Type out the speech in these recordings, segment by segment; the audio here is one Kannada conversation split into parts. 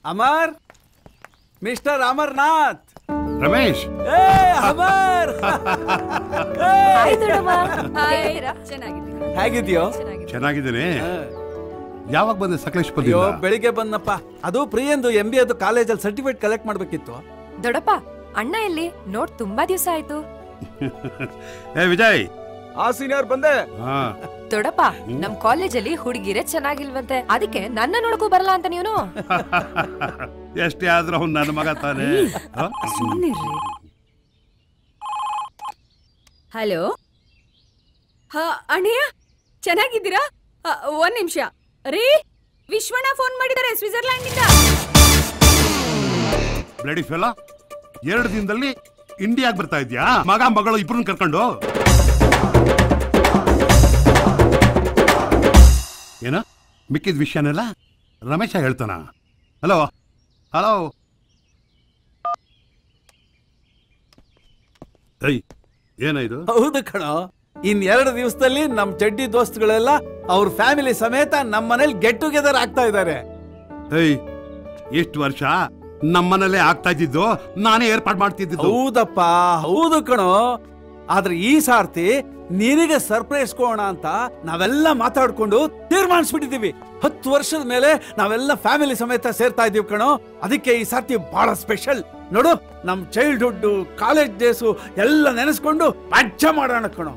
ಅಮರ್ ಮಿಸ್ಟರ್ ಅಮರ್ನಾಥ್ ರಮೇಶ್ ಏ ಅಮರ್ ಹಾಯ್ ದೊಡ್ಡಮ್ಮ ಹಾಯ್ ಚೆನ್ನಾಗಿದ್ದೀನಿ ಹೇಗಿದ್ಯೋ ಚೆನ್ನಾಗಿದ್ದೇನೆ ಯಾವಾಗ ಬಂದೆ ಅಯ್ಯೋ ಸಕಲೇಶ್ಪುರದಿಂದ ಬೆಳಿಗ್ಗೆ ಬಂದಪ್ಪ ಅದು ಪ್ರಿಯಂದು ಎಂ ಬಿ ಅದು ಕಾಲೇಜಲ್ಲಿ ಸರ್ಟಿಫಿಕೇಟ್ ಕಲೆಕ್ಟ್ ಮಾಡ್ಬೇಕಿತ್ತು ದೊಡ್ಡಪ್ಪ ಅಣ್ಣ ಎಲ್ಲಿ ನೋಡ್ ತುಂಬಾ ದಿವಸ ಆಯ್ತು ಏ ವಿಜಯ್ ಆ ಸೀನಿಯರ್ ಬಂದೆ ಹಾ ದೊಡ್ಡಪ್ಪ ನಮ್ ಕಾಲೇಜಲ್ಲಿ ಹುಡುಗಿರೇ ಚೆನ್ನಾಗಿಲ್ವಂತೆ ಅದಕ್ಕೆ ನನ್ನ ನೋಡಕ್ಕೂ ಬರಲ್ಲ ಅಂತ ನೀನು ಎಷ್ಟೇ ಆದ್ರೂ ಅವ್ನು ನನ್ನ ಮಗ ತಾನೆ ಹಾ? ಹಲೋ ಹಾ ಅಣ್ಣಯ್ಯ ಚೆನ್ನಾಗಿದ್ದೀರಾ ಆ, ಒಂದ್ ನಿಮಿಷ ರೀ ವಿಶ್ವಣ್ಣ ಫೋನ್ ಮಾಡಿದ್ದಾರೆ ಸ್ವಿಟ್ಜರ್ಲ್ಯಾಂಡ್ ನಿಂದ ಬ್ಲಡಿ ಫೆಲ ಎರಡು ದಿನದಲ್ಲಿ ಇಂಡಿಯಾಗ್ ಬರ್ತಾ ಇದ್ಯಾ ಮಗ ಮಗಳು ಇಬ್ರನ್ನ ಕರ್ಕೊಂಡು ಏನ ಮಿಕ್ಕಿದ ವಿಷಯನೆಲ್ಲ ರಮೇಶ ಹೇಳ್ತಾನ ಹಲೋ ಹಲೋ ಏಯ್ ಏನಾಯ್ತು ಹೌದು ಕಣೋ ಇನ್ ಎರಡು ದಿವಸದಲ್ಲಿ ನಮ್ ಚಡ್ಡಿ ದೋಸ್ತುಗಳೆಲ್ಲ ಅವ್ರ ಫ್ಯಾಮಿಲಿ ಸಮೇತ ನಮ್ಮ ಮನೇಲಿ ಗೆಟ್ ಟುಗೆದರ್ ಆಗ್ತಾ ಇದ್ದಾರೆ ಏಯ್ ಎಷ್ಟು ವರ್ಷ ನಮ್ಮನೇಲೆ ಆಗ್ತಾ ಇದ್ದಿದ್ದು ನಾನೇ ಏರ್ಪಾಡು ಮಾಡ್ತಿದ್ದಿದ್ದು ಹೌದಪ್ಪ ಹೌದು ಕಣೋ ಆದ್ರೆ ಈ ಸಾರ್ತಿ ನಿನಗೆ ಸರ್ಪ್ರೈಸ್ ಕೊಡೋಣ ಅಂತ ನಾವೆಲ್ಲ ಮಾತಾಡ್ಕೊಂಡು ತೀರ್ಮಾನಿಸ್ಬಿಟ್ಟಿದೀವಿ ಹತ್ತು ವರ್ಷದ ಮೇಲೆ ನಾವೆಲ್ಲ ಫ್ಯಾಮಿಲಿ ಸಮೇತ ಸೇರ್ತಾ ಇದೀವಿ ಕಣೋ ಅದಕ್ಕೆ ಈ ಸಾರ್ತಿ ಬಹಳ ಸ್ಪೆಷಲ್ ನೋಡು ನಮ್ ಚೈಲ್ಡ್ಹುಡ್ ಕಾಲೇಜ್ ಡೇಸು ಎಲ್ಲ ನೆನೆಸ್ಕೊಂಡು ಮಜ್ಜಾ ಮಾಡೋಣ ಕಣೋ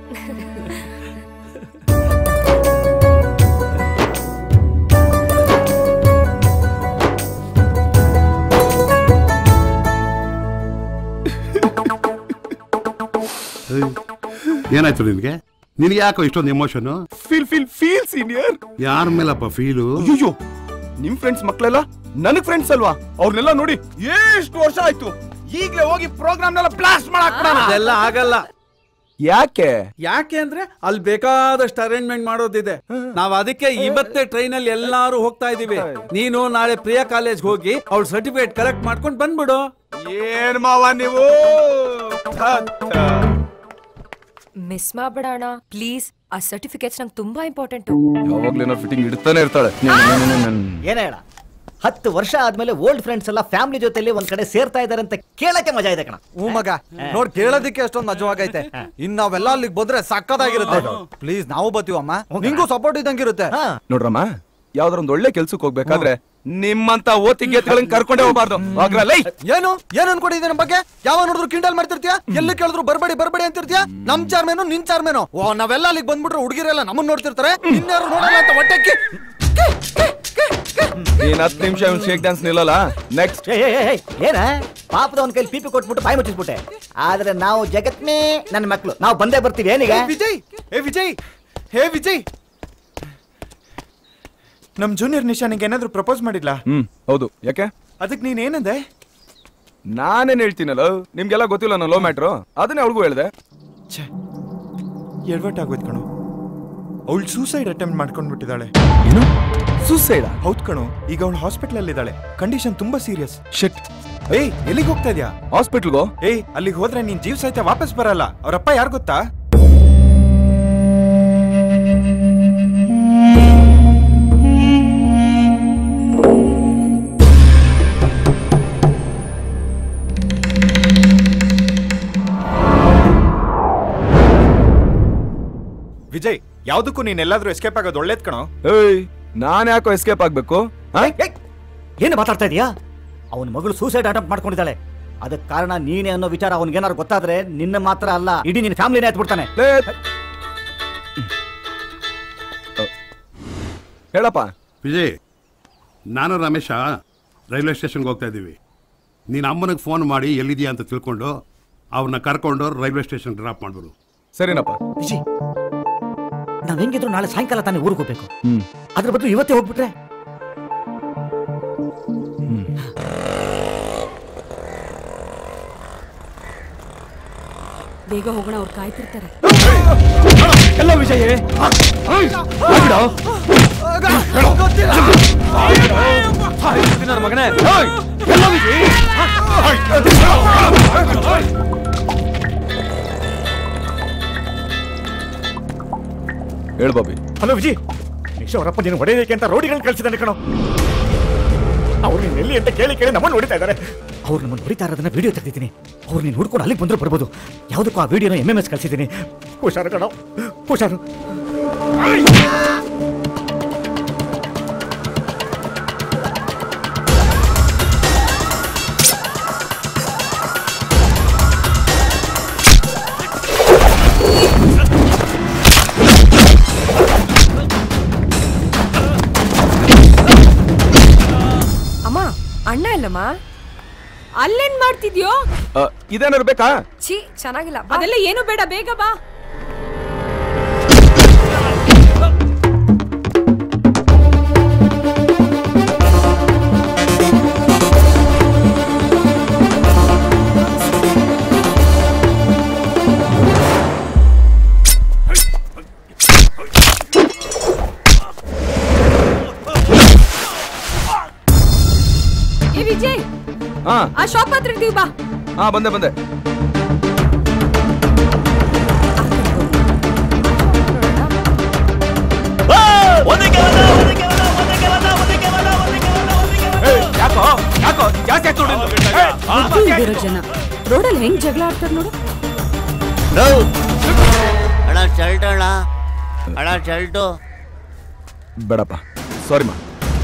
ಏಯ್, ಏನಾಯ್ತು ನಿನ್ಗೆ ನಿನ್ಗೆ ಯಾಕೋ ಇಷ್ಟೊಂದು emotion feel feel feel senior ಯಾರ ಮೇಲಪ್ಪ ಫೀಲು ಅಯ್ಯೋ ನಿಮ್ ಫ್ರೆಂಡ್ಸ್ ಮಕ್ಕಳೆಲ್ಲ ನನಗ್ ಫ್ರೆಂಡ್ಸ್ ಅಲ್ವಾ ಅವ್ರನ್ನೆಲ್ಲ ನೋಡಿ ಎಷ್ಟು ವರ್ಷ ಆಯ್ತು ಈಗ್ಲೇ ಹೋಗಿ ಪ್ರೋಗ್ರಾಮ್ ನೆಲ್ಲ ಬ್ಲಾಸ್ಟ್ ಮಾಡಕ್ ಅದೆಲ್ಲ ಆಗಲ್ಲ ಯಾಕೆ ಯಾಕೆ ಅಂದ್ರೆ ಅಲ್ಲಿ ಬೇಕಾದಷ್ಟು ಅರೇಂಜ್ಮೆಂಟ್ ಮಾಡೋದಿದೆ ನಾವ್ ಅದಕ್ಕೆ ಇವತ್ತೇ ಟ್ರೈನ್ ಅಲ್ಲಿ ಎಲ್ಲಾರು ಹೋಗ್ತಾ ಇದೀವಿ ನೀನು ನಾಳೆ ಪ್ರಿಯಾ ಕಾಲೇಜ್ ಹೋಗಿ ಅವ್ಳ ಸರ್ಟಿಫಿಕೇಟ್ ಕಲೆಕ್ಟ್ ಮಾಡ್ಕೊಂಡು ಬಂದ್ಬಿಡು ಏನ್ ಮಾವ ನೀವು ಮಿಸ್ ಮಾಡ್ಬೇಡ ಅಣ್ಣ ಪ್ಲೀಸ್ ಆ ಸರ್ಟಿಫಿಕೇಟ್ಸ್ ನಂಗೆ ತುಂಬಾ ಇಂಪಾರ್ಟೆಂಟ್ ಯಾವಾಗ್ಲೇನೋ ಫಿಟ್ಟಿಂಗ್ ಇಡ್ತಾನೆ ಇರ್ತಾಳೆ ಏನೇ ಹೇಳ ಹತ್ತು ವರ್ಷ ಆದ್ಮೇಲೆ ಓಲ್ಡ್ ಫ್ರೆಂಡ್ಸ್ ಎಲ್ಲ ಫ್ಯಾಮಿಲಿ ಜೊತೆಲಿ ಒಂದ್ ಕಡೆ ಸೇರ್ತಾ ಇದಾರೆ ಅಂತ ಕೇಳಕ್ಕೆ ಮಜಾ ಇದೆ ಕಣ ಹ್ಞೂ ಮಗ ನೋಡ್ ಕೇಳೋದಿಕ್ಕೆ ಅಷ್ಟೊಂದು ಮಜವಾಗೈತೆ ಇನ್ ನಾವೆಲ್ಲ ಅಲ್ಲಿಗೆ ಬಂದ್ರೆ ಸಕ್ಕತ್ತಾಗಿರುತ್ತೆ ಪ್ಲೀಸ್ ನಾವು ಬರ್ತೀವಮ್ಮ ನಿಂಗೂ ಸಪೋರ್ಟ್ ಇದ್ದಂಗಿರುತ್ತೆ ಹಾ ನೋಡ್ರಮ್ಮ ಯಾವ್ದಾರ ಒಂದ್ ಒಳ್ಳೆ ಕೆಲ್ಸಕ್ಕೆ ಹೋಗ್ಬೇಕಾದ್ರೆ ನಿಮ್ಮಂತ ಓತಿ ಗೇತ್ಗಳನ್ನ ಕರ್ಕೊಂಡೇ ಹೋಗ್ಬಾರ್ದು ಹೋಗ್ರಲ್ಲ ಏನು ಏನ್ ಅನ್ಕೊಂಡಿದ್ದೆ ನಮ್ ಬಗ್ಗೆ ಯಾವ ನೋಡಿದ್ರು ಕಿಂಡಲ್ ಮಾಡ್ತಿರ್ತೀಯ ಎಲ್ಲಿ ಕೇಳಿದ್ರು ಬರ್ಬೇಡಿ ಬರ್ಬೇಡಿ ಅಂತಿರ್ತೀಯ ನಮ್ ಚಾರ್ಮೇನು ನಿನ್ ಚಾರ್ಮೇನು ಓ ನಾವೆಲ್ಲ ಅಲ್ಲಿಗೆ ಬಂದ್ಬಿಟ್ರೆ ಹುಡುಗಿರೆಲ್ಲ ನಮ್ಮನ್ನ ನೋಡ್ತಿರ್ತಾರೆ ಇನ್ಯಾರು ನೋಡಲ್ಲ ಅಂತ ಹೊಟ್ಟೆಕ್ಕಿ ಏನ್ ಹತ್ತು ನಿಮಿಷ ಶೇಕ್ ಡ್ಯಾನ್ಸ್ ನಿಲ್ಲಲ್ಲ ನೆಕ್ಸ್ಟ್ ಏ, ಏ, ಏ, ಏ, ಏನ ಪಾಪದ ಒಂದ್ ಕೈಲಿ ಪೀಪಿ ಕೊಟ್ಬಿಟ್ಟು ಬಾಯಿ ಮುಚ್ಚಿಸ್ಬಿಟ್ಟೆ ಆದ್ರೆ ನಾವು ಜಗತ್ನೇ ನನ್ನ ಮಕ್ಳು ನಾವು ಬಂದೇ ಬರ್ತೀವಿ ಏನೀಗ ವಿಜಯ್ ಏ ವಿಜಯ್ ಹೇ ವಿಜಯ್ ನಮ್ ಜೂನಿಯರ್ ನಿಶಾನಿಗೆ ಏನಾದ್ರು ಪ್ರಪೋಸ್ ಮಾಡಿದ್ಲಾ ಹ್ಮ್ ಹೌದು ಯಾಕೆ ಅದಕ್ ನೀನ್ ಏನಂದೆ ನಾನೇನ್ ಹೇಳ್ತೀನಲ್ಲ ನಿಮ್ಗೆಲ್ಲ ಗೊತ್ತಿಲ್ಲ ನಾನು ಲೋ ಮ್ಯಾಟ್ರು ಅದನ್ನೇ ಅವಳಿಗೂ ಹೇಳ್ದೆ ಛೇ ಎಡ್ವರ್ಟ್ ಆಗೋಯ್ತು ಕಣೋ ಅವಳು ಸೂಸೈಡ್ ಅಟೆಂಪ್ಟ್ ಮಾಡ್ಕೊಂಡ್ಬಿಟ್ಟಿದ್ದಾಳೆ ಏನು ಸೂಸೈಡ್ ಹೌದ್ ಕಣೋ ಈಗ ಅವಳು ಹಾಸ್ಪಿಟಲ್ ಅಲ್ಲಿ ಇದ್ದಾಳೆ ಕಂಡೀಷನ್ ತುಂಬಾ ಸೀರಿಯಸ್ ಶಿಟ್ ಏಯ್ ಎಲ್ಲಿಗೆ ಹೋಗ್ತಾ ಇದ್ಯಾ ಹಾಸ್ಪಿಟ್ಲ್ಗೋ ಏಯ್ ಅಲ್ಲಿಗೆ ಹೋದ್ರೆ ನೀನ್ ಜೀವ ಸಹಿತ ವಾಪಸ್ ಬರಲ್ಲ ಅವ್ರಪ್ಪ ಯಾರು ಗೊತ್ತಾ ವಿಜಯ್ ಯಾವ್ದಕ್ಕೂ ನೀನ್ ಎಲ್ಲಾದ್ರೂ ಎಸ್ಕೇಪ್ ಆಗೋದು ಒಳ್ಳೇದ್ ಕಣೋ ಏಯ್ ನಾನ್ ಯಾಕೋ ಎಸ್ಕೇಪ್ ಆಗ್ಬೇಕು ಹಾ? ಏಯ್, ಏಯ್, ಏನು ಮಾತಾಡ್ತಾ ಇದೀಯಾ ಅವನ ಮಗಳು ಸೂಸೈಡ್ ಅಟೆಂಪ್ಟ್ ಮಾಡ್ಕೊಂಡಿದ್ದಾಳೆ ಅದಕ್ಕೆ ಕಾರಣ ನೀನೇ ಅನ್ನೋ ವಿಚಾರ ಅವನಿಗೇನಾದ್ರು ಗೊತ್ತಾದ್ರೆ ನಿನ್ನ ಮಾತ್ರ ಅಲ್ಲ ಇಡೀ ನಿನ್ನ ಫ್ಯಾಮಿಲಿನೇ ಎತ್ಬಿಡ್ತಾನೆ ಲೇ. ಹೇಳಪ್ಪ ವಿಜಯ್ ನಾನು ರಮೇಶ ರೈಲ್ವೆ ಸ್ಟೇಷನ್ಗೆ ಹೋಗ್ತಾ ಇದ್ದೀವಿ ನೀನು ಅಮ್ಮನಿಗೆ ಫೋನ್ ಮಾಡಿ ಎಲ್ಲಿದೆಯಾ ಅಂತ ತಿಳ್ಕೊಂಡು ಅವ್ರನ್ನ ಕರ್ಕೊಂಡು ರೈಲ್ವೆ ಸ್ಟೇಷನ್ ಡ್ರಾಪ್ ಮಾಡ್ಬಿಡು ಸರಿನಪ್ಪ ವಿಜಯ್ ನಾವ್ ಹೆಂಗಿದ್ರು ನಾಳೆ ಸಾಯಂಕಾಲ ತಾನೇ ಊರಿಗೆ ಹೋಗ್ಬೇಕು ಹ್ಮ್ ಅದ್ರ ಬದಲು ಇವತ್ತೇ ಹೋಗ್ಬಿಟ್ರೆ ಬೇಗ ಹೋಗೋಣ ಅವ್ರು ಕಾಯ್ತಿರ್ತಾರೆ ಎಲ್ಲ ವಿಷಯ ಮಗನೇ ಹೇಳ್ ಬಾಬಿ ಹಲೋ ವಿಜಯ್ ನಿಮಿಷ ಅವರಪ್ಪ ನೀನು ಹೊಡೆಯೋದಕ್ಕೆ ಅಂತ ರೋಡಿಗಳನ್ನ ಕಳ್ಸಿದ್ದಾನೆ ಕಣೋ ಅವ್ರು ನೀನು ಎಲ್ಲಿ ಅಂತ ಕೇಳಿ ಕೇಳಿ ನಮ್ಮನ್ನು ನೋಡ್ತಾ ಇದ್ದಾರೆ ಅವ್ರು ನಮ್ಮನ್ನು ಹೊಡಿತಾ ಇರೋದನ್ನ ವಿಡಿಯೋ ತೆಗೆದಿದ್ದೀನಿ ಅವ್ರು ನೀನು ಹುಡ್ಕೊಂಡು ಅಲ್ಲಿಗೆ ಬಂದರೂ ಬರ್ಬೋದು ಯಾವುದಕ್ಕೂ ಆ ವಿಡಿಯೋನ ಎಮ್ ಎಮ್ ಎಸ್ ಕಳಿಸಿದ್ದೀನಿ ಹುಷಾರು ಕಣ ಹುಷಾರು ಅಮ್ಮ ಅಣ್ಣ ಇಲ್ಲಮ್ಮ ಅಲ್ಲೇನ್ ಮಾಡ್ತಿದ್ಯೋ ಆ, ಇದೇನಾದ್ರು ಬೇಕಾ ಛೀ ಚೆನ್ನಾಗಿಲ್ಲ ಬಾ. ಅದೆಲ್ಲ ಏನು ಬೇಡ ಬೇಗ ಬಾ ಏ ವಿಜಯ್ ಹಾ ಆ ಶಾಪ್ ಹತ್ರ ಇದ್ದೀವಿ ಬಾ ಹಾ ಬಂದೆ ಬಂದೆ ಯಾಕೋ ಯಾಕೋ ಜಾಸ್ತಿ ಆಯ್ತು ಇದು ಇದಿರೋ ಜನ ರೋಡಲ್ಲಿ ಹೆಂಗ್ ಜಗಳ ಆಡ್ತಾರ ನೋಡು ಅಣ್ಣ ಶರ್ಟ್ ಅಣ್ಣ ಅಣ್ಣ ಶರ್ಟು ಬೇಡಪ್ಪ ಸಾರಿ ಮಾ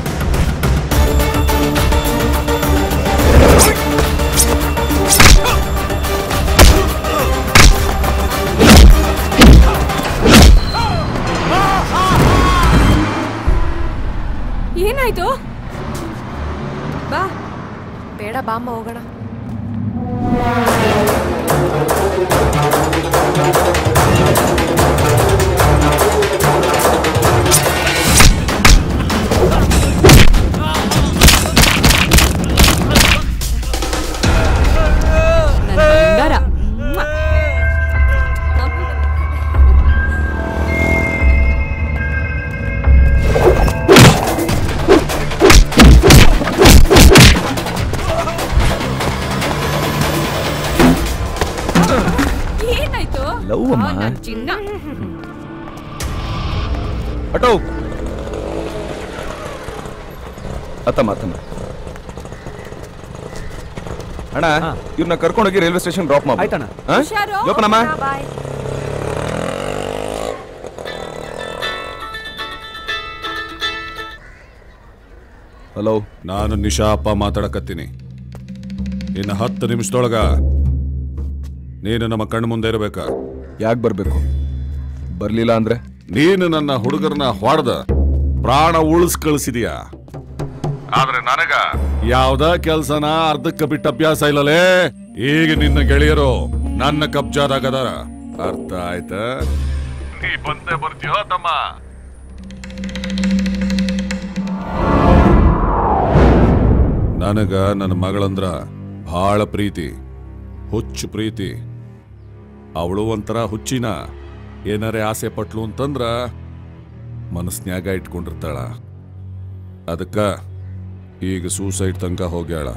ಏನಾಯ್ತು ಬಾ ಬೇಡ ಬಾಮ್ಮ ಹೋಗೋಣ ನನ್ ಬಂಗಾರ ಏನಾಯ್ತು ಲವ್ ಅಮ್ಮ. ಆ, ನನ್ ಚಿನ್ನ ಅಟೋ ಅತ್ತಮ್ಮ ಅತ್ತಮ್ಮ ಅಣ್ಣ ಇವ್ರನ್ನ ಕರ್ಕೊಂಡೋಗಿ ರೈಲ್ವೆ ಸ್ಟೇಷನ್ ಡ್ರಾಪ್ ಮಾಡಿ ಆಯ್ತಣ್ಣ. ಹುಷಾರು. ಯೋಪನಮ್ಮ ಬಾಯ್ ಹಲೋ ನಾನು ನಿಶಾ ಅಪ್ಪ ಮಾತಾಡಕತ್ತೀನಿ ಇನ್ನು ಹತ್ತು ನಿಮಿಷದೊಳಗ ನೀನು ನಮ್ಮ ಕಣ್ಣು ಮುಂದೆ ಇರಬೇಕಾ ಯಾಕೆ ಬರ್ಬೇಕು ಬರ್ಲಿಲ್ಲ ಅಂದ್ರೆ ನೀನು ನನ್ನ ಹುಡುಗರನ್ನ ಹೊಡೆದ ಪ್ರಾಣ ಉಳಿಸ್ ಕಳಿಸಿದೀಯ ಆದ್ರೆ ನನಗ ಯಾವ್ದ ಕೆಲ್ಸನ ಅರ್ಧಕ್ಕ ಬಿಟ್ಟ ಅಭ್ಯಾಸ ಇಲ್ಲಲೇ ಈಗ ನಿನ್ನ ಗೆಳೆಯರು ನನ್ನ ಕಬ್ಜಾದಾಗದಾರ ಅರ್ಥ ಆಯ್ತಾ ನೀ ಬಂದೇ ಬರ್ತೀಯೋ ತಮ್ಮ ನನಗ ನನ್ನ ಮಗಳಂದ್ರ ಬಹಳ ಪ್ರೀತಿ ಹುಚ್ಚು ಪ್ರೀತಿ ಅವಳು ಒಂಥರ ಹುಚ್ಚಿನ ಏನಾರೇ ಆಸೆ ಪಟ್ಲು ಅಂತಂದ್ರ ಮನಸ್ನ್ಯಾಗ ಇಟ್ಕೊಂಡಿರ್ತಾಳ ಅದಕ್ಕ ಈಗ ಸೂಸೈಡ್ ತನಕ ಹೋಗ್ಯಾಳ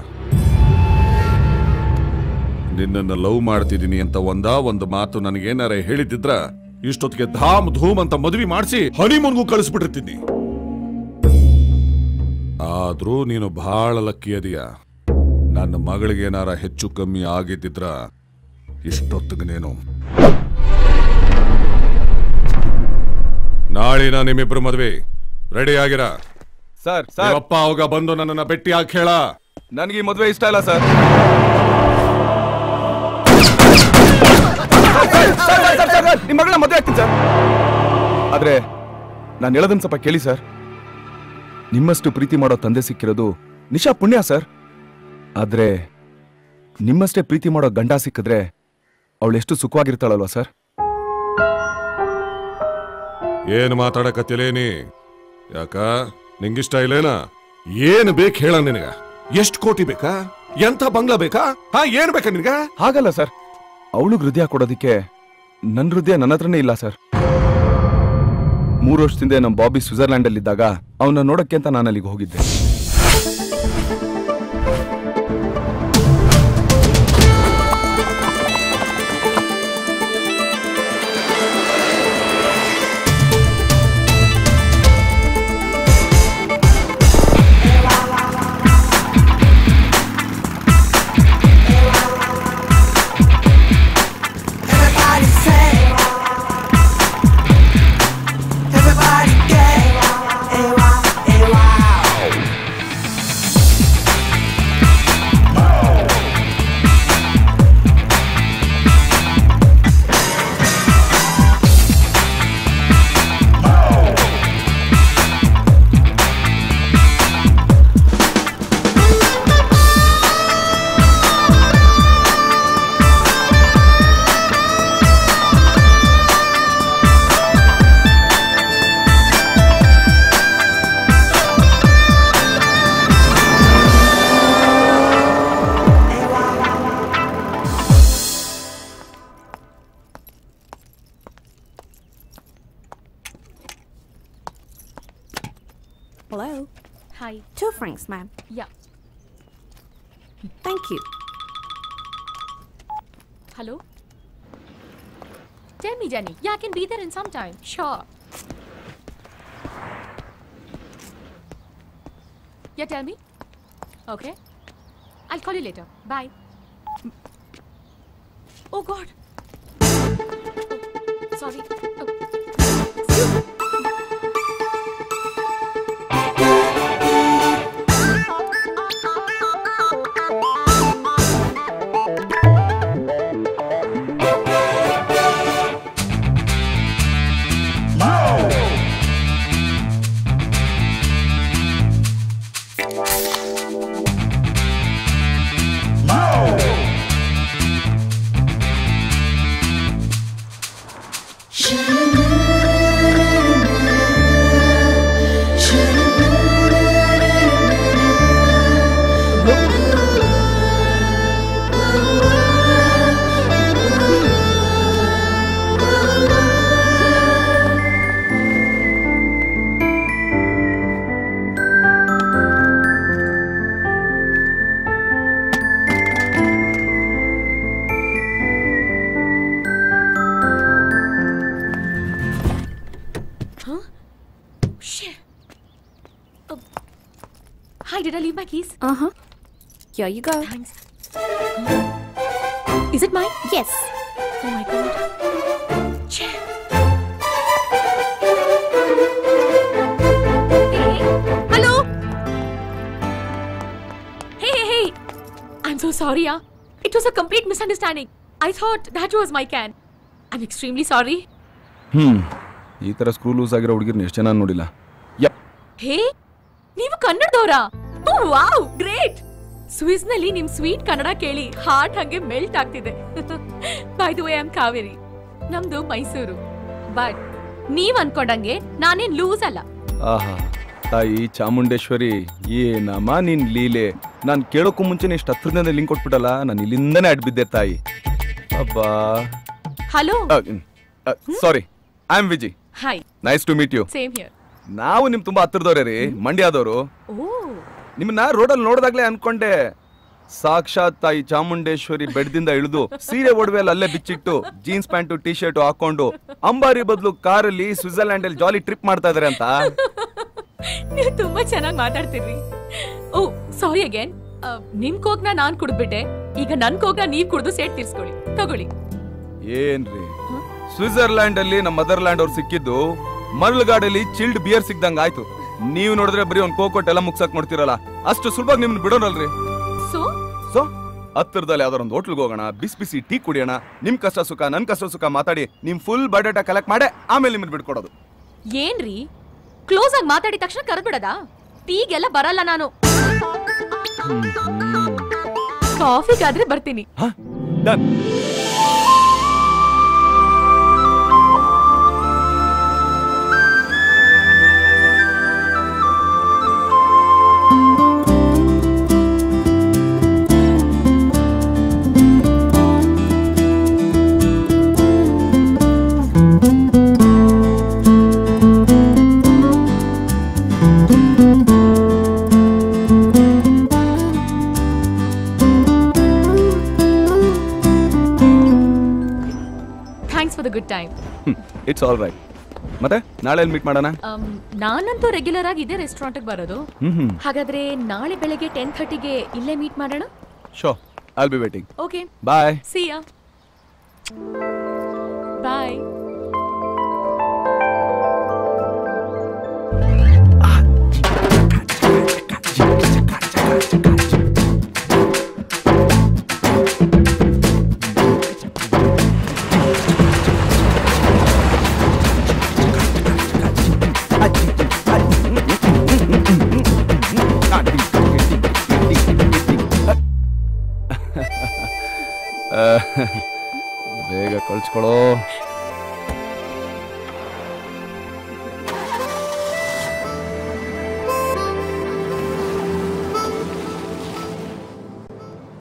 ನಿನ್ನನ್ನು ಲವ್ ಮಾಡ್ತಿದ್ದೀನಿ ಅಂತ ಒಂದಾ ಒಂದು ಮಾತು ನನಗೇನಾರ ಹೇಳಿದ್ದಿದ್ರ ಇಷ್ಟೊತ್ತಿಗೆ ಧಾಮ್ ಧೂಮ್ ಅಂತ ಮದುವೆ ಮಾಡಿಸಿ ಹನಿಮೂನ್ಗೂ ಕಳಿಸ್ಬಿಟ್ಟಿರ್ತೀನಿ ಆದ್ರೂ ನೀನು ಬಹಳ ಲಕ್ಕಿ ಅದೀಯ ನನ್ನ ಮಗಳಿಗೇನಾರ ಹೆಚ್ಚು ಕಮ್ಮಿ ಆಗಿದ್ದಿದ್ರ ಇಷ್ಟೊತ್ತಿಗೆ ನೀನು ನಾಳಿನ ನಿಮ್ಮಿಬ್ರು ಮದ್ವೆ ರೆಡಿ ಆಗಿರ ಸರ್ ಸರ್ ನಿಮ್ಮಪ್ಪ ಅವಾಗ ಬಂದು ನನ್ನನ್ನ ಭೇಟಿ ಹಾಕಿ ಹೇಳ ನನಗೆ ಈ ಮದುವೆ ಇಷ್ಟ ಇಲ್ಲ ಸರ್ ನಿಮ್ಮ ಮಗಳ ಮದುವೆ ಆಗ್ತೀನಿ ಸರ್ ಆದ್ರೆ ನಾನು ಹೇಳೋದನ್ನ ಸ್ವಲ್ಪ ಕೇಳಿ ಸರ್ ನಿಮ್ಮಷ್ಟು ಪ್ರೀತಿ ಮಾಡೋ ತಂದೆ ಸಿಕ್ಕಿರೋದು ನಿಶಾ ಪುಣ್ಯ ಸರ್ ಆದ್ರೆ ನಿಮ್ಮಷ್ಟೇ ಪ್ರೀತಿ ಮಾಡೋ ಗಂಡ ಸಿಕ್ಕಿದ್ರೆ ಅವಳು ಎಷ್ಟು ಸುಖವಾಗಿರ್ತಾಳಲ್ವಾ ಸರ್ ಏನ್ ಮಾತಾಡಕತ್ತಿಲೇನಿ ಯಾಕ ನಿಂಗಿಷ್ಟ ಇಲ್ಲೇನ ಏನ್ ಬೇಕು ಹೇಳ ನಿನಗ ಎಷ್ಟ್ ಕೋಟಿ ಬೇಕಾ ಎಂಥ ಬಂಗ್ಲಾ ಬೇಕಾ ಹಾ ಏನ್ ಬೇಕಾ ನಿನಗ ಹಾಗಲ್ಲ ಸರ್ ಅವಳು ಹೃದಯ ಕೊಡೋದಕ್ಕೆ ನನ್ನ ಹೃದಯ ನನ್ನ ಹತ್ರನೇ ಇಲ್ಲ ಸರ್ ಮೂರು ವರ್ಷದಿಂದ ನಮ್ಮ ಬಾಬಿ ಸ್ವಿಟ್ಜರ್ಲ್ಯಾಂಡ್ ಅಲ್ಲಿ ಇದ್ದಾಗ ಅವನ್ನ ನೋಡಕ್ಕೆ ಅಂತ ನಾನು ಅಲ್ಲಿಗೆ ಹೋಗಿದ್ದೆ Two francs, ma'am. Yeah. Thank you. Hello? Tell me, Jenny. Yeah, I can be there in some time. Sure. Yeah, tell me. Okay. I'll call you later. Bye. Oh, God. Oh, sorry. Oh. Huh? Shit. Oh. Hi, did I leave my keys? Uh huh. Here you go. Thanks. Is it mine? Yes. Oh my god. Shit. Hey, hey. Hello? Hey, hey, hey. I'm so sorry, yeah. It was a complete misunderstanding. I thought that was my can. I'm extremely sorry. ಹ್ಮ್ ಈ ತರ ಸ್ಕ್ರೂ ಲೂಸ್ ಆಗಿರೋ ಹುಡುಗಿರ್ನ ಎಷ್ಟು ಜನ ನೋಡಿಲ್ಲ ಯಪ್ ಹೇ ನೀವು ಕನ್ನಡದವರಾ ಓ ವಾವ್ ಗ್ರೇಟ್ ಸ್ವಿಸ್ ನಲ್ಲಿ ನಿಮ್ ಸ್ವೀಟ್ ಕನ್ನಡ ಕೇಳಿ ಹಾರ್ಟ್ ಹಂಗೆ ಮೆಲ್ಟ್ ಆಗ್ತಿದೆ by the way am Kaveri ನಮ್ದು ಮೈಸೂರು ಬಟ್ ನೀವ್ ಅನ್ಕೊಂಡಂಗೆ ನಾನೇನ್ ಲೂಸ್ ಅಲ್ಲ ಆಹಾ ತಾಯಿ ಚಾಮುಂಡೇಶ್ವರಿ ಏನಮ್ಮ ನಿನ್ ಲೀಲೆ ನಾನ್ ಕೇಳೋಕ್ಕೂ ಮುಂಚೆನೆ ಇಷ್ಟು ಹತ್ರದಿಂದ ಲಿಂಕ್ ಕೊಟ್ಬಿಟ್ಟಲ್ಲ ನಾನು ಇಲ್ಲಿಂದನೇ ಅಡ್ಬಿದ್ದೆ ತಾಯಿ ಅಬ್ಬಾ hello sorry I am Viji hi nice to meet you same here ನಾವು ನಿಮ್ ತುಂಬಾ ಹತ್ರದವ್ರೆ ರೀ ಮಂಡ್ಯದವರು ಓ ನಿಮ್ಮನ್ನ ರೋಡಲ್ಲಿ ನೋಡಿದಾಗ್ಲೇ ಅನ್ಕೊಂಡೆ ಸಾಕ್ಷಾತ್ ತಾಯಿ ಚಾಮುಂಡೇಶ್ವರಿ ಬೆಡ್ದಿಂದ ಇಳಿದು ಸೀರೆ ಒಡವೆಲ್ಲ ಅಲ್ಲೇ ಬಿಚ್ಚಿಟ್ಟು ಜೀನ್ಸ್ ಪ್ಯಾಂಟು ಟಿ ಶರ್ಟ್ ಹಾಕೊಂಡು ಅಂಬಾರಿ ಬದಲು ಕಾರಲ್ಲಿ ಸ್ವಿಟ್ಜರ್ಲ್ಯಾಂಡ್ ಅಲ್ಲಿ ಜಾಲಿ ಟ್ರಿಪ್ ಮಾಡ್ತಾ ಇದಾರೆ ಅಂತ ನೀವು ತುಂಬಾ ಚೆನ್ನಾಗಿ ಮಾತಾಡ್ತೀರಿ ಓ ಸಾರಿ ಅಗೇನ್ ನಿಮ್ ಕೋಕ್ನ ನಾನ್ ಕುಡ್ದ್ಬಿಟ್ಟೆ ಈಗ ನನ್ ಕೋಕ್ನ ನೀವ್ ಕುಡ್ದು ಸೇಟ್ ತೀರ್ಸ್ಕೊಳ್ಳಿ ತಗೊಳ್ಳಿ ಏನ್ರಿ ಸ್ವಿಟ್ಜರ್ಲ್ಯಾಂಡ್ ಅಲ್ಲಿ ನಮ್ಮ ಮದರ್ಲ್ಯಾಂಡ್ ಅವ್ರು ಸಿಕ್ಕಿದ್ದು ಮರಳುಗಾಡಲ್ಲಿ ಚಿಲ್ಡ್ ಬಿಯರ್ ಸಿಕ್ದಂಗ ಆಯ್ತು ನೀವು ನೋಡಿದ್ರೆ ಬರೀ ಒಂದ್ ಕೋಕೋಟ್ ಎಲ್ಲ ಮುಗ್ಸಕ್ ನೋಡ್ತಿರಲ್ಲ ಅಷ್ಟು ಸುಲಭವಾಗಿ ನಿಮ್ನ ಬಿಡೋರಲ್ರಿ ಸೊ ಸೊ ಹತ್ತಿರದಲ್ಲಿ ಯಾವ್ದಾರ ಒಂದು ಹೋಟ್ಲ್ಗೆ ಹೋಗೋಣ ಬಿಸಿ ಬಿಸಿ ಟೀ ಕುಡಿಯೋಣ ನಿಮ್ ಕಷ್ಟ ಸುಖ ನನ್ ಕಷ್ಟ ಸುಖ ಮಾತಾಡಿ ನಿಮ್ ಫುಲ್ ಬಯೋಡೇಟಾ ಕಲೆಕ್ಟ್ ಮಾಡೇ ಆಮೇಲೆ ನಿಮ್ಮನ್ನ ಬಿಡ್ಕೊಡೋದು ಏನ್ರಿ ಕ್ಲೋಸ್ ಆಗಿ ಮಾತಾಡಿದ ತಕ್ಷಣ ಕರೆದ್ಬಿಡದ ಟೀಗೆಲ್ಲ ಬರಲ್ಲ ನಾನು ಕಾಫಿಗಾದ್ರೆ ಬರ್ತೀನಿ done thanks for the good time it's all right ಮತ್ತೆ ನಾಳೆ ಮೀಟ್ ಮಾಡೋಣ ನಾನಂತೂ ರೆಗ್ಯುಲರ್ ಆಗಿ ಇದೇ ರೆಸ್ಟೋರೆಂಟ್ಗೆ ಬರೋದು ಹ್ಮ್ ಹ್ಮ್ ಹಾಗಾದ್ರೆ ನಾಳೆ ಬೆಳಗ್ಗೆ ಟೆನ್ ಥರ್ಟಿಗೆ ಇಲ್ಲೇ ಮೀಟ್ ಮಾಡೋಣ so I'll be waiting okay bye see ya bye ಬೇಗ ಕಳ್ಸ್ಕೊಳೋ